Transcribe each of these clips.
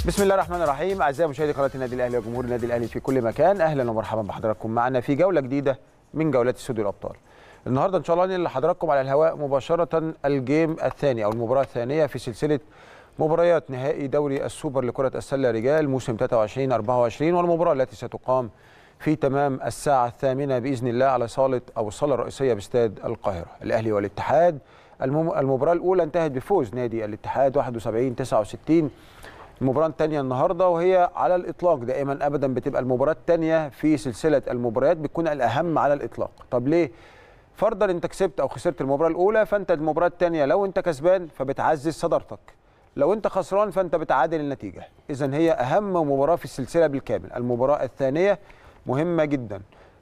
بسم الله الرحمن الرحيم اعزائي مشاهدي قناه النادي الاهلي وجمهور النادي الاهلي في كل مكان اهلا ومرحبا بحضراتكم معنا في جوله جديده من جولات استوديو الابطال النهارده ان شاء الله ننقل لحضراتكم على الهواء مباشره الجيم الثاني او المباراه الثانيه في سلسله مباريات نهائي دوري السوبر لكره السله رجال موسم 23 24 والمباراه التي ستقام في تمام الساعه الثامنه باذن الله على صاله او الصاله الرئيسيه باستاد القاهره الاهلي والاتحاد المم- المباراه الاولى انتهت بفوز نادي الاتحاد 71 69 المباراه الثانيه النهارده وهي على الاطلاق دائما ابدا بتبقى المباراه الثانيه في سلسله المباريات بتكون الاهم على الاطلاق طب ليه فرضا انت كسبت او خسرت المباراه الاولى فانت المباراه الثانيه لو انت كسبان فبتعزز صدارتك لو انت خسران فانت بتعادل النتيجه اذا هي اهم مباراه في السلسله بالكامل المباراه الثانيه مهمه جدا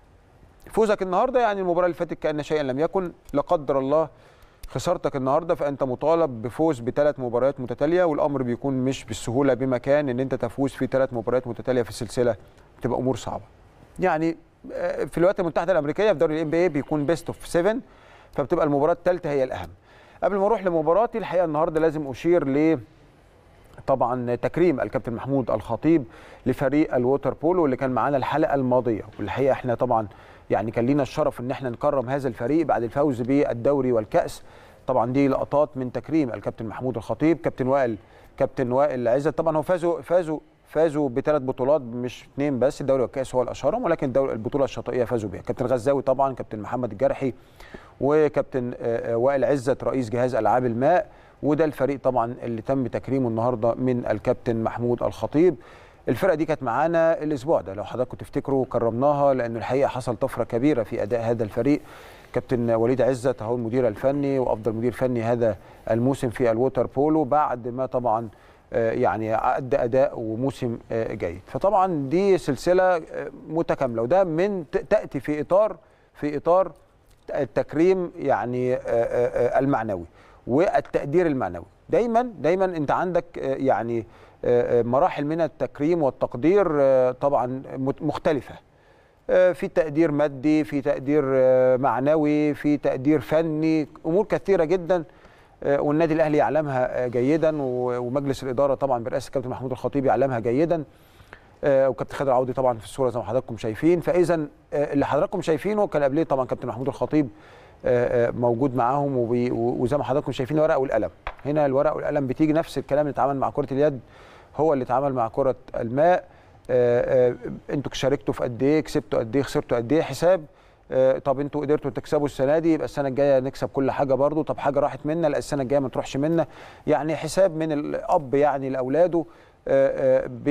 فوزك النهارده يعني المباراه اللي فاتت كان شيئا لم يكن لا قدر الله خسارتك النهارده فانت مطالب بفوز بثلاث مباريات متتاليه والامر بيكون مش بالسهوله بمكان ان انت تفوز في ثلاث مباريات متتاليه في السلسله بتبقى امور صعبه. يعني آه، في الولايات المتحده الامريكيه في دوري الام بي اي بيكون بيست اوف 7 فبتبقى المباراه الثالثه هي الاهم. قبل ما اروح لمباراتي الحقيقه النهارده لازم اشير ل طبعا تكريم الكابتن محمود الخطيب لفريق الووتر بولو اللي كان معانا الحلقه الماضيه والحقيقه احنا طبعا يعني كان لينا الشرف ان احنا نكرم هذا الفريق بعد الفوز بالدوري والكاس طبعا دي لقطات من تكريم الكابتن محمود الخطيب كابتن وائل كابتن وائل عزت طبعا هو فازوا فازوا فازوا بثلاث بطولات مش اثنين بس الدوري والكاس هو الاشهرهم ولكن الدوري البطوله الشاطئيه فازوا بيها كابتن غزاوي طبعا كابتن محمد الجرحي وكابتن آه، آه، وائل عزت رئيس جهاز العاب الماء وده الفريق طبعا اللي تم تكريمه النهارده من الكابتن محمود الخطيب الفرقه دي كانت معانا الاسبوع ده لو حضراتكم تفتكروا كرمناها لان الحقيقه حصل طفره كبيره في اداء هذا الفريق كابتن وليد عزت هو المدير الفني وافضل مدير فني هذا الموسم في الووتر بولو بعد ما طبعا آه، يعني ادى اداء وموسم آه، جيد فطبعا دي سلسله آه، متكامله وده من ت- تاتي في اطار في اطار التكريم يعني آه، آه، آه، المعنوي والتقدير المعنوي دايما دايما انت عندك آه، يعني آه، آه، مراحل من التكريم والتقدير آه، طبعا مت- مختلفه آه، في تقدير مادي في تقدير آه، معنوي في تقدير فني امور كثيره جدا آه، والنادي الاهلي يعلمها آه، جيدا و- ومجلس الاداره طبعا برئاسه الكابتن محمود الخطيب يعلمها جيدا آه، وكابتن خالد العوضي طبعا في الصوره زي ما حضراتكم شايفين فاذا آه، اللي حضراتكم شايفينه كان قبليه طبعا كابتن محمود الخطيب آه، آه، موجود معاهم وبي- و- وزي ما حضراتكم شايفين الورق والقلم هنا الورق والقلم بتيجي نفس الكلام اللي اتعمل مع كره اليد هو اللي اتعمل مع كره الماء آه، آه، انتوا شاركتوا في قد ايه كسبتوا قد ايه خسرتوا قد ايه حساب آه، طب انتوا قدرتوا تكسبوا السنه دي يبقى السنه الجايه نكسب كل حاجه برضو طب حاجه راحت منا لا السنه الجايه ما تروحش منا يعني حساب من الاب يعني لاولاده آه، آه،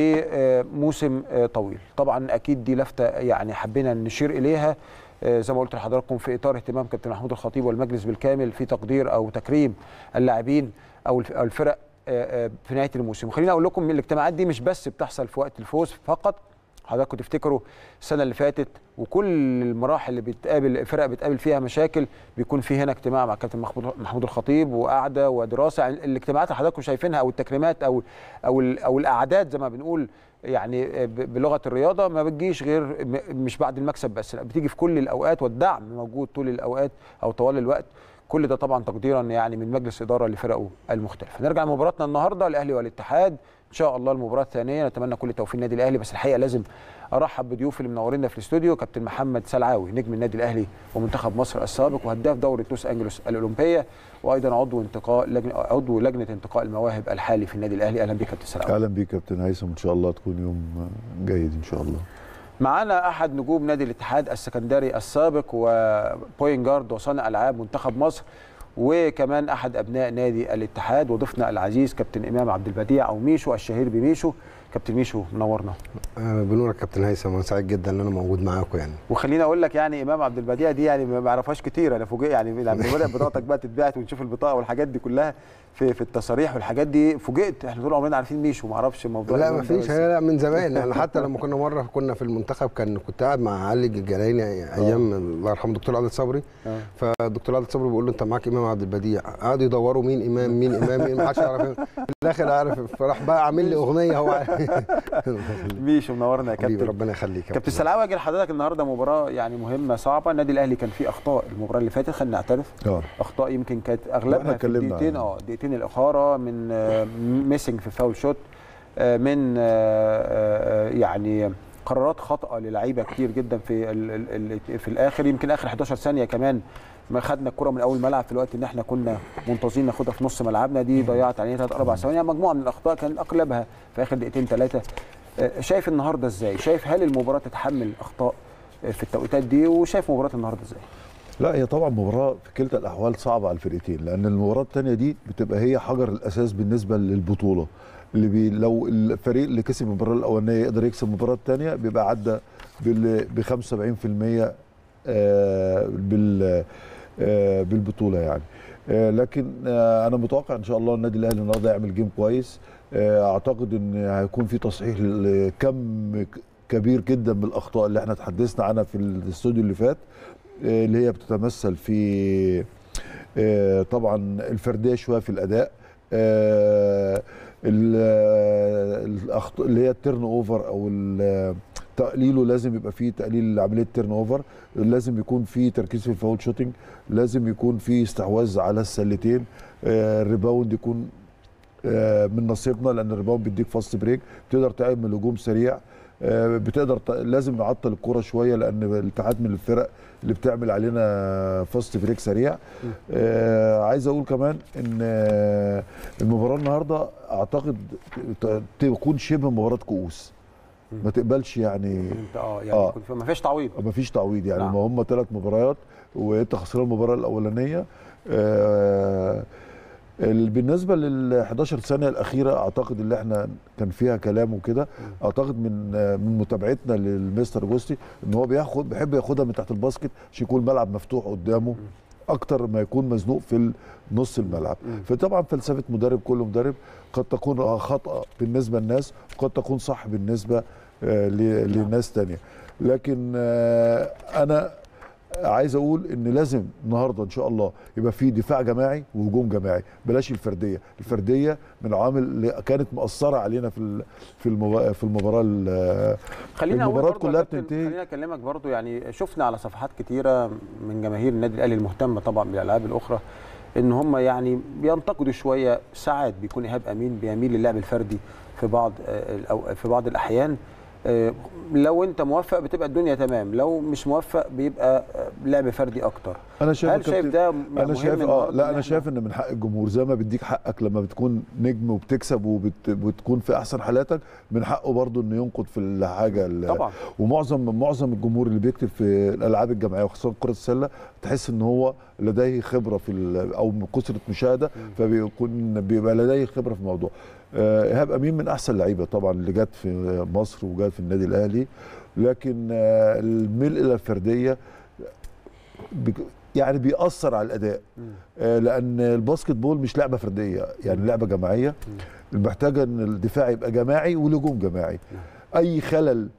بموسم آه، طويل طبعا اكيد دي لفته يعني حبينا نشير اليها آه، زي ما قلت لحضراتكم في اطار اهتمام كابتن محمود الخطيب والمجلس بالكامل في تقدير او تكريم اللاعبين او الف- أو الفرق آه، آه، في نهايه الموسم وخليني اقول لكم ان الاجتماعات دي مش بس بتحصل في وقت الفوز فقط حضراتكم تفتكروا السنه اللي فاتت وكل المراحل اللي بتقابل الفرق بتقابل فيها مشاكل بيكون في هنا اجتماع مع كابتن محمود محمود الخطيب وقعده ودراسه يعني الاجتماعات اللي حضراتكم شايفينها او التكريمات او او ال- او الاعداد زي ما بنقول يعني ب- بلغه الرياضه ما بتجيش غير م- مش بعد المكسب بس لا بتيجي في كل الاوقات والدعم موجود طول الاوقات او طوال الوقت كل ده طبعا تقديرا يعني من مجلس اداره لفرقه المختلفه نرجع لمباراتنا النهارده الاهلي والاتحاد ان شاء الله المباراه الثانيه نتمنى كل التوفيق للنادي الاهلي بس الحقيقه لازم ارحب بضيوفي اللي منورينا في الاستوديو كابتن محمد سلعاوي نجم النادي الاهلي ومنتخب مصر السابق وهداف دوره لوس انجلوس الاولمبيه وايضا عضو انتقاء لجنه عضو لجنه انتقاء المواهب الحالي في النادي الاهلي اهلا بك كابتن سلعاوي اهلا بيك يا كابتن هيثم ان شاء الله تكون يوم جيد ان شاء الله معانا احد نجوم نادي الاتحاد السكندري السابق وبوينت جارد وصانع العاب منتخب مصر وكمان احد ابناء نادي الاتحاد وضيفنا العزيز كابتن امام عبد البديع او ميشو الشهير بميشو كابتن ميشو منورنا آه، بنورك كابتن هيثم انا سعيد جدا ان انا موجود معاكم يعني وخليني اقول لك يعني امام عبد البديع دي يعني ما بعرفهاش كتير انا فوجئ يعني لما بدات بطاقتك بقى تتبعت ونشوف البطاقه والحاجات دي كلها في في التصاريح والحاجات دي فوجئت احنا طول عمرنا عارفين ميشو ما اعرفش الموضوع لا إمام ما ده فيش بس. هي لا من زمان يعني حتى لما كنا مره كنا في المنتخب كان كنت قاعد مع علي الجلايني ايام الله يرحمه الدكتور عادل صبري آه. فالدكتور عادل صبري بيقول له انت معاك امام عبد البديع قعدوا يدوروا مين امام مين امام مين ما حدش يعرف مين. في الاخر عارف فراح بقى عامل لي اغنيه هو عارف. ميشو منورنا يا حبيبي كابتن ربنا يخليك يا كابتن سلاوي اجي لحضرتك النهارده مباراه يعني مهمه صعبه النادي الاهلي كان فيه اخطاء المباراه اللي فاتت خلينا نعترف اه اخطاء يمكن كانت واحنا اغلبها في اتكلمنا الدقيقتين عنها. اه دقيقتين الاخاره من ميسنج في فاول شوت آه، من آه، آه، يعني قرارات خاطئه للعيبه كتير جدا في ال ال ال في الاخر يمكن اخر 11 ثانيه كمان ما خدنا الكره من اول ملعب في الوقت ان احنا كنا منتظرين ناخدها في نص ملعبنا دي ضيعت علينا ثلاث اربع ثواني يعني مجموعه من الاخطاء كان اغلبها في اخر دقيقتين ثلاثه شايف النهارده ازاي؟ شايف هل المباراه تتحمل اخطاء آه، في التوقيتات دي وشايف مباراه النهارده ازاي؟ لا هي طبعا مباراه في كلتا الاحوال صعبه على الفرقتين لان المباراه الثانيه دي بتبقى هي حجر الاساس بالنسبه للبطوله اللي بي لو الفريق اللي كسب المباراه الاولانيه يقدر يكسب المباراه الثانيه بيبقى عدى بال ب 75% آه، بال آه، بالبطوله يعني آه، لكن آه، انا متوقع ان شاء الله النادي الاهلي النهارده يعمل جيم كويس آه، اعتقد ان هيكون في تصحيح لكم كبير جدا من الاخطاء اللي احنا تحدثنا عنها في الاستوديو اللي فات آه، اللي هي بتتمثل في آه، طبعا الفرديه شويه في الاداء آه، ال- آه، الاخطاء اللي هي التيرن اوفر او ال- تقليله لازم يبقى فيه تقليل لعمليه التيرن اوفر لازم يكون في تركيز في الفاول شوتنج لازم يكون في استحواذ على السلتين آه، الريباوند يكون آه، من نصيبنا لان الريباوند بيديك فاست بريك بتقدر تعمل هجوم سريع آه، بتقدر ت- لازم نعطل الكرة شويه لان الاتحاد من الفرق اللي بتعمل علينا فاست بريك سريع آه عايز اقول كمان ان آه، المباراه النهارده اعتقد ت- تكون شبه مباراه كؤوس ما تقبلش يعني انت اه يعني آه. كنت ما فيش تعويض ما فيش تعويض يعني نعم. ما هم ثلاث مباريات وانت خسران المباراه الاولانيه آه ال- بالنسبه لل 11 سنه الاخيره اعتقد اللي احنا كان فيها كلام وكده اعتقد من آه، من متابعتنا للمستر جوستي ان هو بياخد بيحب ياخدها من تحت الباسكت عشان يكون الملعب مفتوح قدامه اكتر ما يكون مزنوق في نص الملعب فطبعا فلسفه مدرب كل مدرب قد تكون خطا بالنسبه للناس وقد تكون صح بالنسبه آه، ل- لناس تانية لكن آه، انا عايز اقول ان لازم النهارده ان شاء الله يبقى في دفاع جماعي وهجوم جماعي بلاش الفرديه الفرديه من العوامل اللي كانت مؤثره علينا في ال- في المبا- في المباراه ال- خلينا أقول المباراه برضو يا كلها كابتن، بتنتهي خلينا اكلمك برضو يعني شفنا على صفحات كتيره من جماهير النادي الاهلي المهتمه طبعا بالالعاب الاخرى ان هم يعني بينتقدوا شويه ساعات بيكون ايهاب امين بيميل للعب الفردي في بعض آه، الأو- في بعض الاحيان آه، لو انت موفق بتبقى الدنيا تمام لو مش موفق بيبقى آه، لعب فردي اكتر انا شايف هل يا شايف كابتن- ده انا مهم شايف اه النهاردة لا إن انا إحنا- شايف ان من حق الجمهور زي ما بيديك حقك لما بتكون نجم وبتكسب وبتكون في احسن حالاتك من حقه برضه انه ينقد في الحاجه ال- طبعا ومعظم معظم الجمهور اللي بيكتب في الالعاب الجماعيه وخصوصا كره السله تحس ان هو لديه خبره في ال- او من كثره مشاهده فبيكون بيبقى لديه خبره في الموضوع آه، ايهاب امين من احسن اللعيبه طبعا اللي جت في مصر وجت في النادي الاهلي لكن آه، الميل الى الفرديه بك- يعني بيأثر على الاداء آه، لان الباسكت بول مش لعبه فرديه يعني لعبه جماعيه محتاجه ان الدفاع يبقى جماعي والهجوم جماعي اي خلل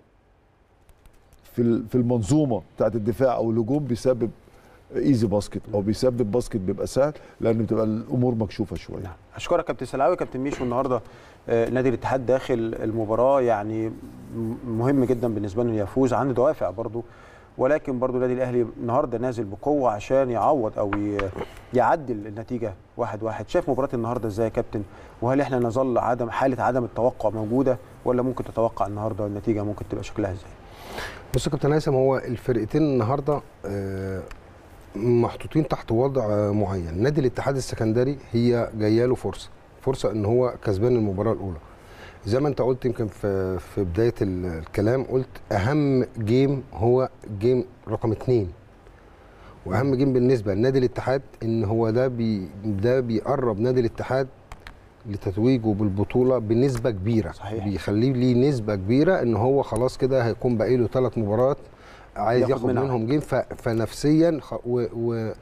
في ال- في المنظومه بتاعت الدفاع او الهجوم بيسبب ايزي باسكت او بيسبب باسكت بيبقى سهل لان بتبقى الامور مكشوفه شويه نعم اشكرك كابتن سلاوي كابتن ميشو النهارده آه، نادي الاتحاد داخل المباراه يعني م- مهم جدا بالنسبه له إنه يفوز عنده دوافع برضه ولكن برضه النادي الاهلي النهارده نازل بقوه عشان يعوض او ي- يعدل النتيجه واحد واحد شايف مباراه النهارده ازاي يا كابتن وهل احنا نظل عدم حاله عدم التوقع موجوده ولا ممكن تتوقع النهارده النتيجه ممكن تبقى شكلها ازاي بص يا كابتن هيثم هو الفرقتين النهارده آه، محطوطين تحت وضع آه، معين نادي الاتحاد السكندري هي جايه له فرصه فرصه ان هو كسبان المباراه الاولى زي ما انت قلت يمكن في في بدايه ال- الكلام قلت اهم جيم هو جيم رقم اتنين واهم جيم بالنسبه لنادي الاتحاد ان هو ده بي ده بيقرب نادي الاتحاد لتتويجه بالبطوله بنسبه كبيره صحيح. بيخليه ليه نسبه كبيره ان هو خلاص كده هيكون باقي له ثلاث مباريات عايز ياخد ياخد, منها منهم جيم ف- فنفسيا خ- و- و-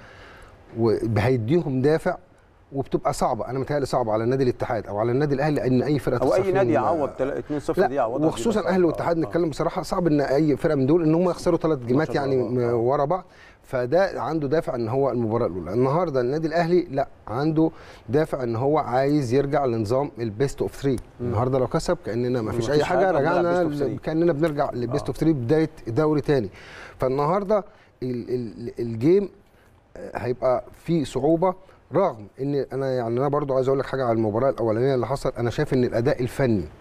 وهيديهم دافع وبتبقى صعبه انا متهيألي صعبه على نادي الاتحاد او على النادي الاهلي ان اي فرقه او تخسر اي فيهم، نادي آه، يعوض 2-0 دي لا يعوضها وخصوصا بيبقى اهلي صعب. والاتحاد آه، آه. نتكلم بصراحه صعب ان اي فرقه من دول ان هم يخسروا ثلاث جيمات ماتشات يعني ورا بعض. م- ورا بعض فده عنده دافع ان هو المباراه الاولى النهارده النادي الاهلي لا عنده دافع ان هو عايز يرجع لنظام البيست اوف 3 النهارده لو كسب كاننا ما فيش مفيش اي حاجة، حاجه بنلعب رجعنا best of three. ل- كاننا بنرجع للبيست اوف 3 بدايه دوري تاني فالنهارده ال- ال- الجيم هيبقى في صعوبه رغم ان انا يعني انا برضو عايز اقول لك حاجه على المباراه الاولانيه اللي حصل انا شايف ان الاداء الفني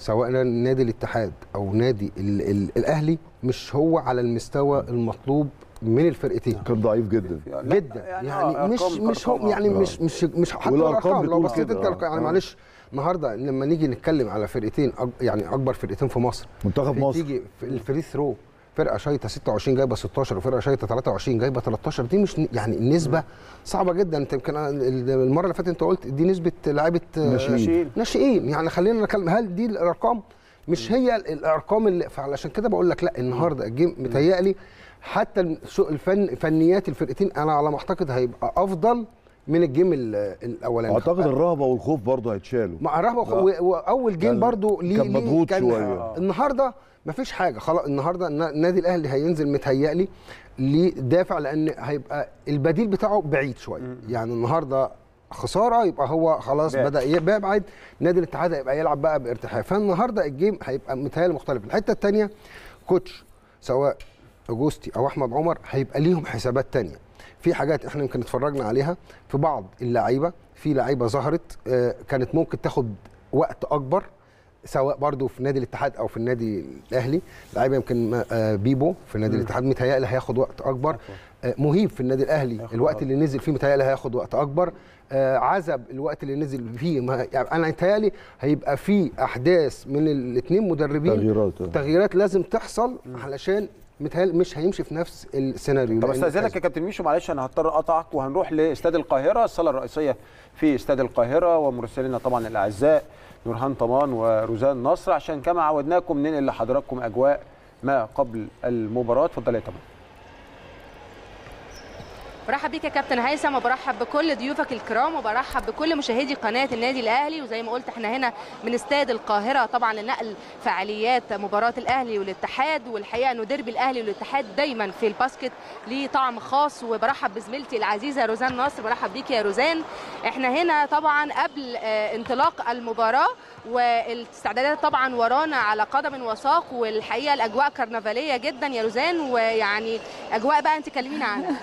سواء نادي الاتحاد او نادي ال ال الاهلي مش هو على المستوى المطلوب من الفرقتين كان ضعيف جدا لا، جدا يعني, آه، مش أرقام- مش هو أرقام، يعني آه. مش مش مش حتى والأرقام الارقام لو بتقول بصيت كده، انت آه. الأرقام- يعني آه. معلش النهارده لما نيجي نتكلم على فرقتين أج- يعني اكبر فرقتين في مصر منتخب مصر تيجي في الفري ثرو فرقه شايطه 26 جايبه 16 وفرقه شايطه 23 جايبه 13 دي مش يعني النسبه صعبه جدا انت يمكن المره اللي فاتت انت قلت دي نسبه لعيبه آه، ناشئين. ناشئين. ناشئين يعني خلينا نتكلم هل دي الارقام مش هي الارقام اللي فعلشان كده بقول لك لا النهارده الجيم متهيألي حتى الشو- الفن فنيات الفرقتين انا على ما اعتقد هيبقى افضل من الجيم ال- الاولاني اعتقد الرهبه والخوف برضه هيتشالوا مع رهبه لا. و- واول جيم كان- برضو ليه كان ليه- مضغوط كان شوية. النهارده مفيش حاجه خلاص النهارده النا- النادي الاهلي هينزل متهيألي ليه دافع لان هيبقى البديل بتاعه بعيد شويه يعني النهارده خساره يبقى هو خلاص بعد. بدا يبعد نادي الاتحاد هيبقى يلعب بقى بارتياح فالنهارده الجيم هيبقى متهيألي مختلف الحته الثانيه كوتش سواء اجوستي او احمد عمر هيبقى ليهم حسابات تانية في حاجات احنا يمكن اتفرجنا عليها في بعض اللعيبه في لعيبه ظهرت آه، كانت ممكن تاخد وقت اكبر سواء برضو في نادي الاتحاد او في النادي الاهلي لعيبه يمكن ما- آه، بيبو في نادي الاتحاد متهيألي هياخد وقت اكبر آه، مهيب في النادي الاهلي هياخد الوقت وقت. اللي نزل فيه متهيألي هياخد وقت اكبر آه، عزب الوقت اللي نزل فيه ما يعني انا متهيألي هيبقى في احداث من الاثنين مدربين تغييرات تغييرات لازم تحصل علشان متهيألي مش هيمشي في نفس السيناريو طب لأن استاذنك يا كابتن ميشو معلش انا هضطر اقطعك وهنروح لاستاد القاهره الصاله الرئيسيه في استاد القاهره ومراسلينا طبعا الاعزاء نورهان طمان وروزان نصر عشان كما عودناكم ننقل لحضراتكم اجواء ما قبل المباراه اتفضل يا طمان برحب بيك يا كابتن هيثم وبرحب بكل ضيوفك الكرام وبرحب بكل مشاهدي قناه النادي الاهلي وزي ما قلت احنا هنا من استاد القاهره طبعا لنقل فعاليات مباراه الاهلي والاتحاد والحقيقه انه ديربي الاهلي والاتحاد دايما في الباسكت ليه طعم خاص وبرحب بزميلتي العزيزه روزان نصر برحب بيك يا روزان احنا هنا طبعا قبل آه، انطلاق المباراه والاستعدادات طبعا ورانا على قدم وساق والحقيقه الاجواء كرنفاليه جدا يا روزان ويعني اجواء بقى انت كلمينا عنها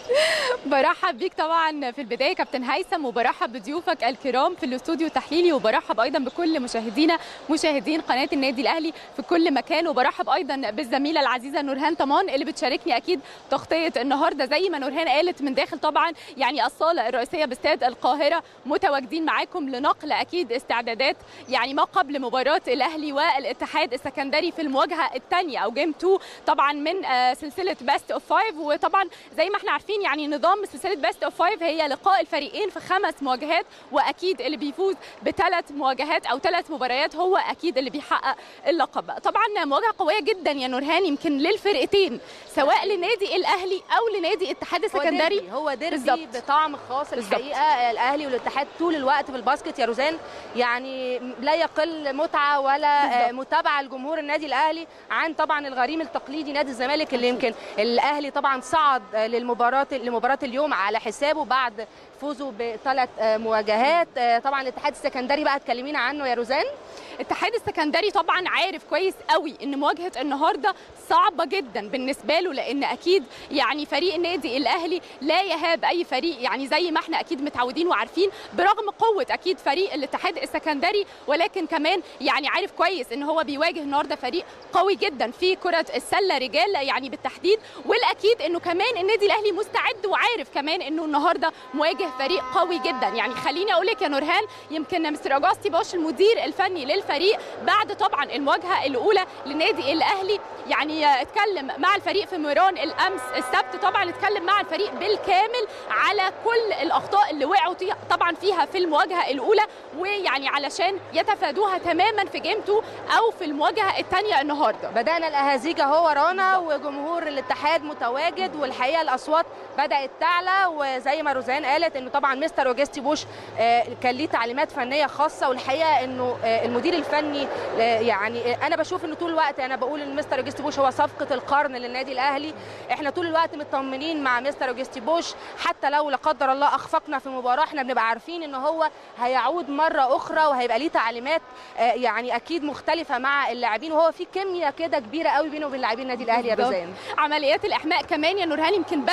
برحب بيك طبعا في البدايه كابتن هيثم وبرحب بضيوفك الكرام في الاستوديو التحليلي وبرحب ايضا بكل مشاهدينا مشاهدين قناه النادي الاهلي في كل مكان وبرحب ايضا بالزميله العزيزه نورهان طمان اللي بتشاركني اكيد تغطيه النهارده زي ما نورهان قالت من داخل طبعا يعني الصاله الرئيسيه باستاد القاهره متواجدين معاكم لنقل اكيد استعدادات يعني ما قبل مباراه الاهلي والاتحاد السكندري في المواجهه الثانيه او جيم 2 طبعا من آه، سلسله باست اوف فايف وطبعا زي ما احنا عارفين يعني نظام سلسله باست اوف فايف هي لقاء الفريقين في خمس مواجهات واكيد اللي بيفوز بثلاث مواجهات او ثلاث مباريات هو اكيد اللي بيحقق اللقب طبعا مواجهه قويه جدا يا نورهان يمكن للفرقتين سواء لنادي الاهلي او لنادي الاتحاد هو السكندري ديربي هو ديربي بالظبط. بطعم خاص بالظبط. الحقيقه الاهلي والاتحاد طول الوقت في الباسكت يا روزان يعني لا يقل متعه ولا بالظبط. آه، متابعه لجمهور النادي الاهلي عن طبعا الغريم التقليدي نادي الزمالك اللي يمكن الاهلي طبعا صعد آه، للمباراه لمباراه اليوم على حسابه بعد فوزه بثلاث آه، مواجهات آه، طبعا الاتحاد السكندري بقى تكلمينا عنه يا روزان الاتحاد السكندري طبعا عارف كويس قوي ان مواجهه النهارده صعبه جدا بالنسبه له لان اكيد يعني فريق النادي الاهلي لا يهاب اي فريق يعني زي ما احنا اكيد متعودين وعارفين برغم قوه اكيد فريق الاتحاد السكندري ولكن كمان يعني عارف كويس ان هو بيواجه النهارده فريق قوي جدا في كره السله رجال يعني بالتحديد والاكيد انه كمان النادي الاهلي مستعد وعارف كمان انه النهارده مواجه فريق قوي جدا يعني خليني اقول لك يا نورهان يمكن مستر اجاستي بوش المدير الفني للفريق بعد طبعا المواجهه الاولى للنادي الاهلي يعني اتكلم مع الفريق في ميران الامس السبت طبعا اتكلم مع الفريق بالكامل على كل الاخطاء اللي وقعوا طي- طبعا فيها في المواجهه الاولى ويعني علشان يتفادوها تماما في جيم 2 او في المواجهه الثانيه النهارده بدأنا الأهازيج أهو ورانا وجمهور الاتحاد متواجد والحقيقة الأصوات بدأت تعلى وزي ما روزان قالت إنه طبعا مستر أوجستي بوش آه، كان ليه تعليمات فنية خاصة والحقيقة إنه آه، المدير الفني آه، يعني آه، أنا بشوف إنه طول الوقت أنا بقول إن مستر أوجستي بوش هو صفقة القرن للنادي الأهلي إحنا طول الوقت مطمنين مع مستر أوجستي بوش حتى لو لا قدر الله أخفقنا في مباراة إحنا بنبقى عارفين إن هو هيعود مرة أخرى وهيبقى ليه تعليمات آه، يعني أكيد مختلفة مع اللاعبين وهو في كيمياء كده كبيره قوي بينه وبين لاعبين النادي الاهلي يا بالظبط. روزان عمليات الاحماء كمان يا نورهان يمكن بدات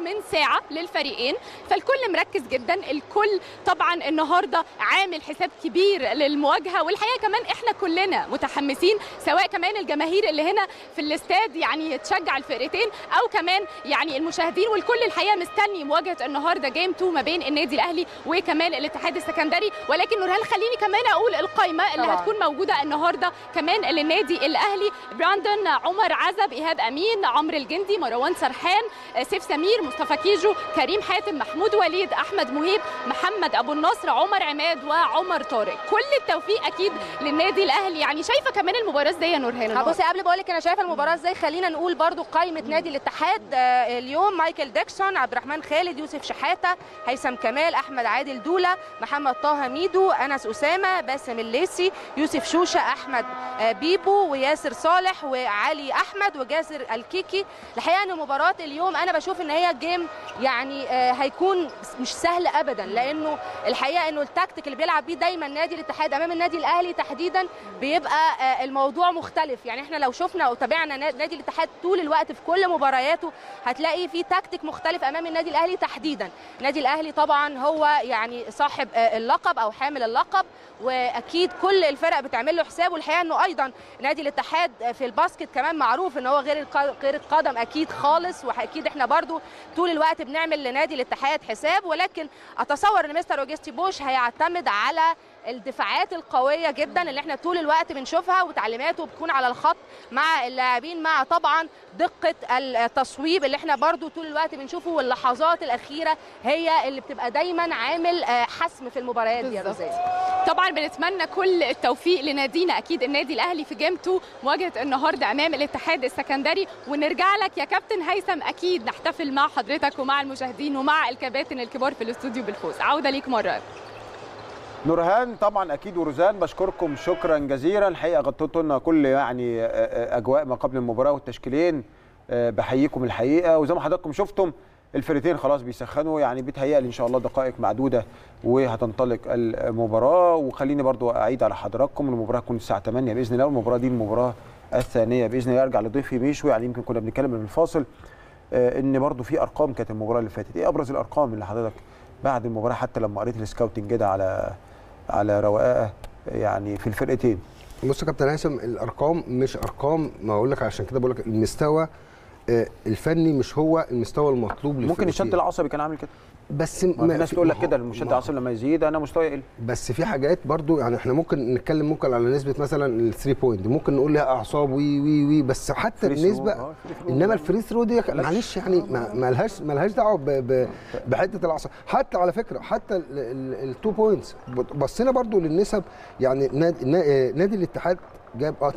من ساعه للفريقين فالكل مركز جدا الكل طبعا النهارده عامل حساب كبير للمواجهه والحقيقه كمان احنا كلنا متحمسين سواء كمان الجماهير اللي هنا في الاستاد يعني تشجع الفرقتين او كمان يعني المشاهدين والكل الحقيقه مستني مواجهه النهارده جيم 2 ما بين النادي الاهلي وكمان الاتحاد السكندري ولكن نورهان خليني كمان اقول القائمه اللي طبعاً. هتكون موجوده النهارده كمان للنادي الاهلي براندون عمر عزب ايهاب امين عمرو الجندي مروان سرحان سيف سمير مصطفى كيجو كريم حاتم محمود وليد احمد مهيب محمد ابو النصر عمر عماد وعمر طارق كل التوفيق اكيد للنادي الاهلي يعني شايفه كمان المباراه ازاي يا نورهان النهاردة؟ بصي قبل بقول لك انا شايفه المباراه ازاي خلينا نقول برضو قائمه نادي الاتحاد آه، اليوم مايكل ديكسون عبد الرحمن خالد يوسف شحاته هيثم كمال احمد عادل دوله محمد طه ميدو انس اسامه باسم الليسي يوسف شوشه احمد آه، بيبو وياسر صالح وعلي احمد وجاسر الكيكي الحقيقه ان مباراه اليوم انا بشوف ان هي جيم يعني آه، هيكون مش سهل ابدا لانه الحقيقه انه التكتيك اللي بيلعب بيه دايما نادي الاتحاد امام النادي الاهلي تحديدا بيبقى آه، الموضوع مختلف يعني احنا لو شفنا او تابعنا نا- نادي الاتحاد طول الوقت في كل مبارياته هتلاقي في تكتيك مختلف امام النادي الاهلي تحديدا النادي الاهلي طبعا هو يعني صاحب آه، اللقب او حامل اللقب واكيد كل الفرق بتعمل له حساب والحقيقه انه ايضا نادي الاتحاد في الباسكت كمان معروف ان هو غير الق- غير القدم اكيد خالص واكيد احنا برضو طول الوقت بنعمل لنادي الاتحاد حساب ولكن اتصور ان مستر اوجستي بوش هيعتمد على الدفاعات القويه جدا اللي احنا طول الوقت بنشوفها وتعليماته بتكون على الخط مع اللاعبين مع طبعا دقه التصويب اللي احنا برضو طول الوقت بنشوفه واللحظات الاخيره هي اللي بتبقى دايما عامل آه، حسم في المباريات دي يا بالظبط. روزان طبعا بنتمنى كل التوفيق لنادينا اكيد النادي الاهلي في جيم 2 مواجهه النهارده امام الاتحاد السكندري ونرجع لك يا كابتن هيثم اكيد نحتفل مع حضرتك ومع المشاهدين ومع الكباتن الكبار في الاستوديو بالفوز عوده ليك مره نورهان طبعا اكيد وروزان بشكركم شكرا جزيلا الحقيقه غطيتوا لنا كل يعني آه، آه، اجواء ما قبل المباراه والتشكيلين آه، بحييكم الحقيقه وزي ما حضراتكم شفتم الفريقين خلاص بيسخنوا يعني بيتهيألي ان شاء الله دقائق معدوده وهتنطلق المباراه وخليني برضو اعيد على حضراتكم المباراه تكون الساعه 8 باذن الله والمباراه دي المباراه الثانيه باذن الله ارجع لضيفي ميشو يعني يمكن كنا بنتكلم من الفاصل آه، ان برضو في ارقام كانت المباراه اللي فاتت ايه ابرز الارقام اللي حضرتك بعد المباراه حتى لما قريت السكاوتنج كده على على رواقه يعني في الفرقتين بص يا كابتن هيثم الارقام مش ارقام ما اقول لك عشان كده بقول لك المستوى آه، الفني مش هو المستوى المطلوب ممكن للفرقتين. الشد العصبي كان عامل كده بس ما في ناس تقول لك ما كده هو- المشد ما- العصبي لما يزيد انا مستواي يقل بس في حاجات برضو يعني احنا ممكن نتكلم ممكن على نسبه مثلا الثري بوينت ممكن نقول لها اعصاب وي وي وي بس حتى فري ثرو، النسبه آه، فري ثرو. انما الفري ثرو دي معلش يعني ما ما لهاش ما لهاش دعوه ب- ب- بحته العصب حتى على فكره حتى التو بوينتس بصينا برضو للنسب يعني نادي, نا- نادي الاتحاد جاب اه 52%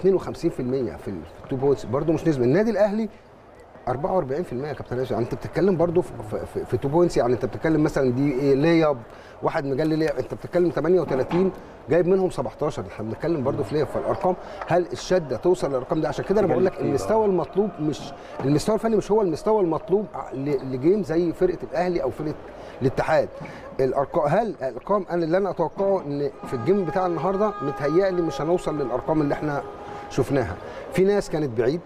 في التو بوينتس برضو مش نسبه النادي الاهلي 44% يا كابتن هاشم يعني انت بتتكلم برضو في, في, في, في تو بوينتس يعني انت بتتكلم مثلا دي ايه لياب واحد مجلي لياب انت بتتكلم 38 جايب منهم 17 احنا بنتكلم برضو في لياب فالارقام هل الشده توصل للارقام دي عشان كده انا بقول لك المستوى المطلوب مش المستوى الفني مش هو المستوى المطلوب ل- لجيم زي فرقه الاهلي او فرقه الاتحاد الارقام هل الارقام انا اللي انا اتوقعه ان في الجيم بتاع النهارده متهيألي مش هنوصل للارقام اللي احنا شفناها في ناس كانت بعيد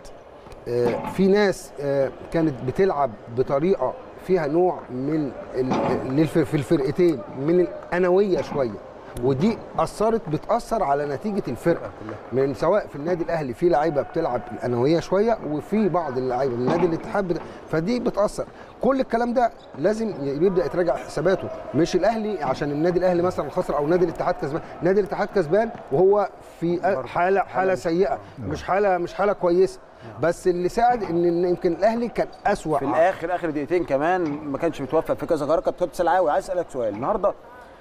آه، في ناس آه، كانت بتلعب بطريقه فيها نوع من ال- للف- في الفرقتين من الانويه شويه ودي اثرت بتاثر على نتيجه الفرقه من سواء في النادي الاهلي في لعيبه بتلعب الانويه شويه وفي بعض اللعيبه من نادي الاتحاد بت... فدي بتاثر كل الكلام ده لازم يبدا يتراجع حساباته مش الاهلي عشان النادي الاهلي مثلا خسر او نادي الاتحاد كسبان نادي الاتحاد كسبان وهو في حاله حاله سيئه مش حاله مش حاله كويسه بس اللي ساعد ان إن يمكن الاهلي كان اسوا في الاخر اخر دقيقتين كمان ما كانش متوفق في كذا غرقه كابتن سلعاوي عايز اسالك سؤال النهارده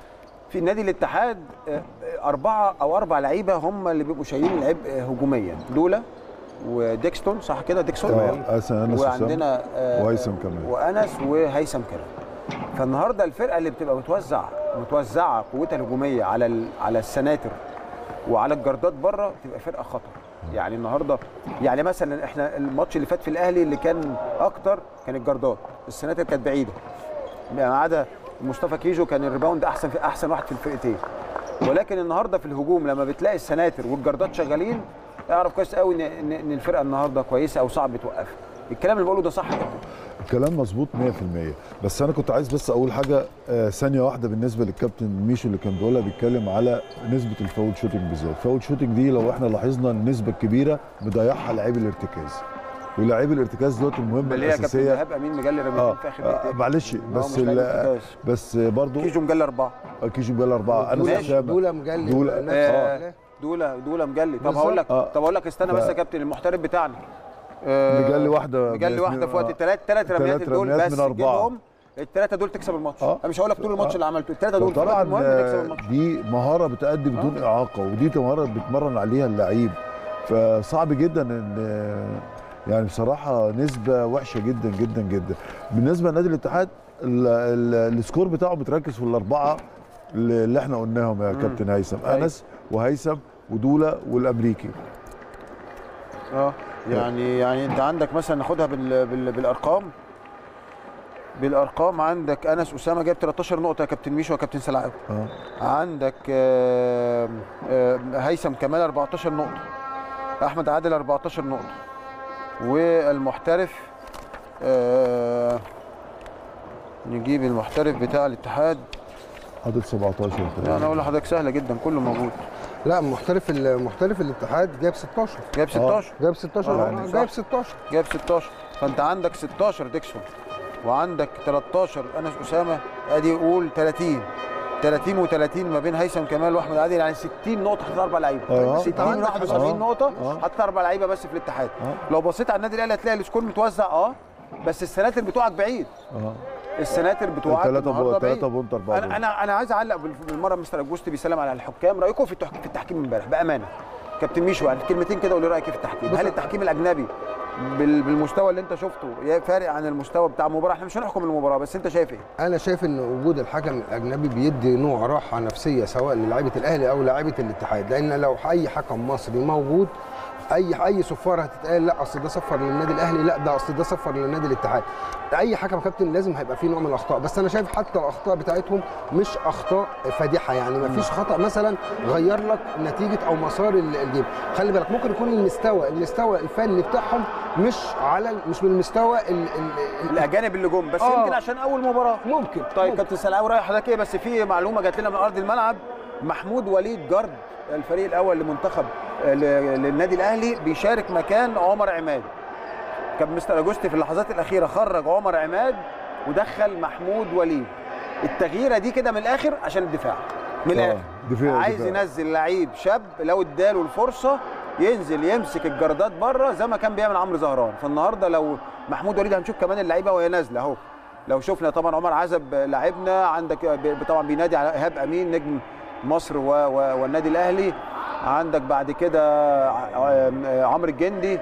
في نادي الاتحاد آه، آه، اربعه او اربع لعيبه هم اللي بيبقوا شايلين العبء هجوميا دولا وديكستون صح كده ديكستون اه أسن انس وعندنا آه، وهيثم كمان. وانس وهيثم كمان فالنهارده الفرقه اللي بتبقى متوزع متوزعه قوتها الهجوميه على ال- على السناتر وعلى الجردات بره تبقى فرقه خطر يعني النهارده يعني مثلا احنا الماتش اللي فات في الاهلي اللي كان اكتر كان الجردات السناتر كانت بعيده ما عدا مصطفى كيجو كان الريباوند احسن في احسن واحد في الفرقتين ولكن النهارده في الهجوم لما بتلاقي السناتر والجردات شغالين اعرف كويس قوي ان ان إن الفرقه النهارده كويسه او صعب توقفها الكلام اللي بقوله ده صح يا كابتن كلام مظبوط 100% بس انا كنت عايز بس اقول حاجه آه، ثانيه واحده بالنسبه للكابتن ميشو اللي كان بيقولها بيتكلم على نسبه الفاول شوتنج بالذات الفاول شوتنج دي لو احنا لاحظنا النسبه الكبيره مضيعها لعيب الارتكاز ولاعيب الارتكاز دلوقتي المهمه اللي هي كابتن الاساسيه ايهاب امين مجلي رميتين اه في اخر آه، دقيقتين معلش إن هو بس مش لاعب ال- ارتكاز. بس برضو كيجو مجلي اربعه كيجو بيلا اربعه انا ماشي. اسامه دوله مجلي دولة. نفس آه. الكلام. دوله دوله مجلي طب بالظبط. هقول لك آه. طب اقول لك استنى ف- بس يا كابتن المحترف بتاعنا آه، مجلي واحده مجلي من- واحده في وقت آه. الثلاث ثلاث رميات تلات دول رميات بس من أربعة. تجيبهم الثلاثه دول تكسب الماتش آه. انا مش هقول لك طول الماتش آه. اللي عملته الثلاثه دول طبعا طبعا المهم تكسب آه، الماتش دي مهاره بتأدي بدون اعاقه ودي مهاره بيتمرن عليها اللعيب فصعب جدا ان آه، يعني بصراحه نسبه وحشه جدا جدا جدا بالنسبه لنادي الاتحاد ال- ال- السكور بتاعه متركز في الاربعه اللي اللي احنا قلناهم يا كابتن هيثم أيوة. انس وهيثم ودوله والامريكي اه يعني يعني انت عندك مثلا ناخدها بال بال بالارقام بالارقام عندك انس اسامه جايب 13 نقطه يا كابتن ميشو وكابتن سلاعب اه عندك آه، آه، هيثم كمال 14 نقطه احمد عادل 14 نقطه والمحترف آه، نجيب المحترف بتاع الاتحاد عدد 17 لا انا اقول لحضرتك سهله جدا كله موجود لا محترف ال- محترف الاتحاد جايب 16 جايب 16 جايب 16 آه، آه، يعني جايب صح. 16 جايب 16 فانت عندك 16 ديكسون وعندك 13 انس اسامه ادي قول 30 30 و30 ما بين هيثم كمال واحمد عادل يعني 60 نقطه حطيت اربع لعيبه آه. 60 عندك 71 آه. نقطه آه. حطيت اربع لعيبه بس في الاتحاد آه. لو بصيت على النادي الاهلي هتلاقي السكور متوزع اه بس السناتر بتوعك بعيد اه السناتر بتوعك 3 النهارده بعيد 3 بونت 4 انا انا انا عايز اعلق بال- بالمره مستر اجوستي بيسلم على الحكام رايكم في التحكيم في التحكيم امبارح بامانه كابتن ميشو يعني كلمتين كده قول لي رايك إيه في التحكيم هل التحكيم الاجنبي بال- بالمستوى اللي انت شفته يا فارق عن المستوى بتاع المباراه احنا مش هنحكم المباراه بس انت شايف ايه انا شايف ان وجود الحكم الاجنبي بيدي نوع راحه نفسيه سواء للاعيبه الاهلي او لاعيبه الاتحاد لان لو اي حكم مصري موجود اي اي صفاره هتتقال لا اصل ده صفر للنادي الاهلي لا ده اصل ده صفر للنادي الاتحاد اي حكم كابتن لازم هيبقى فيه نوع من الاخطاء بس انا شايف حتى الاخطاء بتاعتهم مش اخطاء فادحه يعني ما فيش خطا مثلا غير لك نتيجه او مسار ال- الجيم خلي بالك ممكن يكون المستوى المستوى الفني بتاعهم مش على مش من المستوى ال ال الاجانب اللي جم بس آه. يمكن عشان اول مباراه ممكن طيب ممكن. كابتن سلاوي رايح حضرتك ايه بس في معلومه جات لنا من ارض الملعب محمود وليد جارد الفريق الاول لمنتخب آه، ل- للنادي الاهلي بيشارك مكان عمر عماد كان مستر اجوستي في اللحظات الاخيره خرج عمر عماد ودخل محمود وليد التغييره دي كده من الاخر عشان الدفاع من آه، الاخر دفاع- عايز دفاع. ينزل لعيب شاب لو اداله الفرصه ينزل يمسك الجردات بره زي ما كان بيعمل عمرو زهران فالنهارده لو محمود وليد هنشوف كمان اللعيبه وهي نازله اهو لو شفنا طبعا عمر عزب لاعبنا عندك ب- طبعا بينادي على ايهاب امين نجم مصر و و والنادي الاهلي عندك بعد كده ع- عمرو الجندي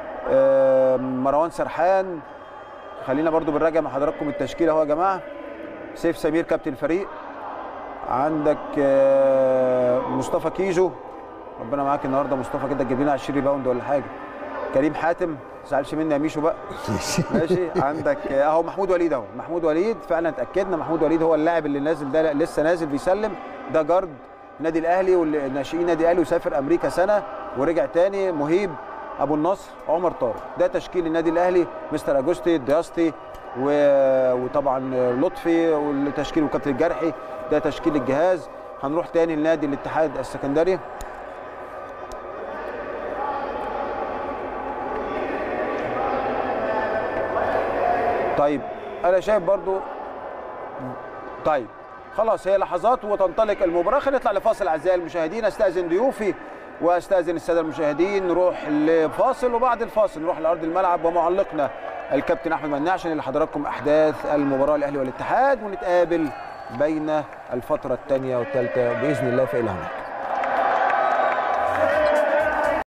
آم، مروان سرحان خلينا برضو بنراجع مع حضراتكم التشكيل اهو يا جماعه سيف سمير كابتن الفريق عندك آه، مصطفى كيجو ربنا معاك النهارده مصطفى كده تجيب لنا 20 ريباوند ولا حاجه كريم حاتم ما تزعلش مني يا ميشو بقى ماشي عندك آه، اهو محمود وليد اهو محمود وليد فعلا اتاكدنا محمود وليد هو اللاعب اللي نازل ده لسه نازل بيسلم ده جارد النادي الاهلي والناشئين النادي الاهلي وسافر امريكا سنه ورجع تاني مهيب ابو النصر عمر طارق ده تشكيل النادي الاهلي مستر اجوستي دياستي و... وطبعا لطفي والتشكيل وكابتن الجرحي ده تشكيل الجهاز هنروح تاني لنادي الاتحاد السكندري طيب انا شايف برضو طيب خلاص هي لحظات وتنطلق المباراه خلينا نطلع لفاصل اعزائي المشاهدين استاذن ضيوفي واستاذن الساده المشاهدين نروح لفاصل وبعد الفاصل نروح لارض الملعب ومعلقنا الكابتن احمد مناع عشان لحضراتكم احداث المباراه الاهلي والاتحاد ونتقابل بين الفتره الثانيه والثالثه باذن الله فالى هناك